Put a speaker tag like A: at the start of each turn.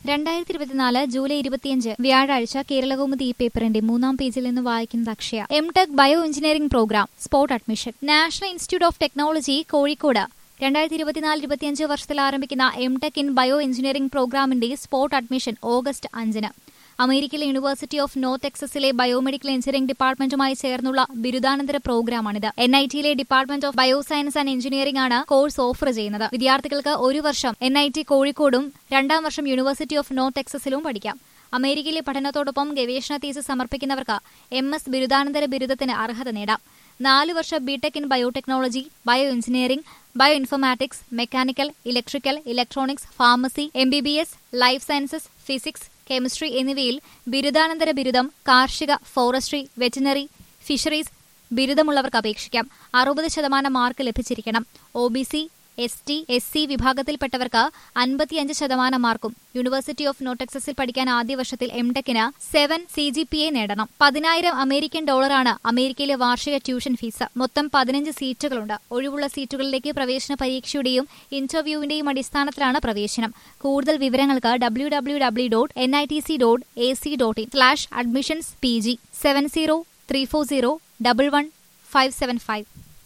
A: രണ്ടായിരത്തി ഇരുപത്തിനാല് ജൂലൈ ഇരുപത്തിയഞ്ച് വ്യാഴാഴ്ച കേരളകൗമുദി ഈ പേപ്പറിന്റെ മൂന്നാം പേജിൽ നിന്ന് വായിക്കുന്നത് Akshaya M tech bio engineering programme spot admission national institute of technology Kozhikode രണ്ടായിരത്തി ഇരുപത്തിനാല് ഇരുപത്തിയഞ്ച് വർഷത്തിൽ ആരംഭിക്കുന്ന M tech in bio engineering പ്രോഗ്രാമിന്റെ സ്പോട്ട് അഡ്മിഷൻ ഓഗസ്റ്റ് അഞ്ചിന് അമേരിക്കയിലെ യൂണിവേഴ്സിറ്റി ഓഫ് നോർത്ത് ടെക്സസിലെ ബയോമെഡിക്കൽ എഞ്ചിനീയറിംഗ് ഡിപ്പാർട്ട്മെന്റുമായി ചേർന്നുള്ള ബിരുദാനന്തര പ്രോഗ്രാമാണിത് എൻ ഐ ടിയിലെ department of bioscience and engineering ആണ് കോഴ്സ് ഓഫർ ചെയ്യുന്നത് വിദ്യാർത്ഥികൾക്ക് ഒരു വർഷം എൻ ഐ ടി കോഴിക്കോടും രണ്ടാം വർഷം യൂണിവേഴ്സിറ്റി ഓഫ് നോർത്ത് ടെക്സസിലും പഠിക്കാം അമേരിക്കയിലെ പഠനത്തോടൊപ്പം ഗവേഷണ തീസ് സമർപ്പിക്കുന്നവർക്ക് എം എസ് ബിരുദാനന്തര ബിരുദത്തിന് അർഹത നേടാം നാല് വർഷ B Tech in biotechnology bio engineering bio informatics mechanical electrical electronics pharmacy M B B S life sciences physics chemistry എന്നിവയിൽ ബിരുദാനന്തര ബിരുദം കാർഷിക ഫോറസ്ട്രി വെറ്റിനറി ഫിഷറീസ് ബിരുദമുള്ളവർക്ക് അപേക്ഷിക്കാം അറുപത് ശതമാനം മാർക്ക് ലഭിച്ചിരിക്കണം O B C S T S C വിഭാഗത്തിൽപ്പെട്ടവർക്ക് അൻപത്തിയഞ്ച് ശതമാനം മാർക്കും യൂണിവേഴ്സിറ്റി ഓഫ് നോട്ടെക്സസിൽ പഠിക്കാൻ ആദ്യ വർഷത്തിൽ എം ടെക്കിന് seven C G P A നേടണം പതിനായിരം അമേരിക്കൻ ഡോളറാണ് അമേരിക്കയിലെ വാർഷിക ട്യൂഷൻ ഫീസ് മൊത്തം പതിനഞ്ച് സീറ്റുകളുണ്ട് ഒഴിവുള്ള സീറ്റുകളിലേക്ക് പ്രവേശന പരീക്ഷയുടെയും ഇന്റർവ്യൂവിന്റെയും അടിസ്ഥാനത്തിലാണ് പ്രവേശനം കൂടുതൽ വിവരങ്ങൾക്ക് W W W dot N I T C dot A C dot in slash admissions P G seven zero three four zero double one five seven five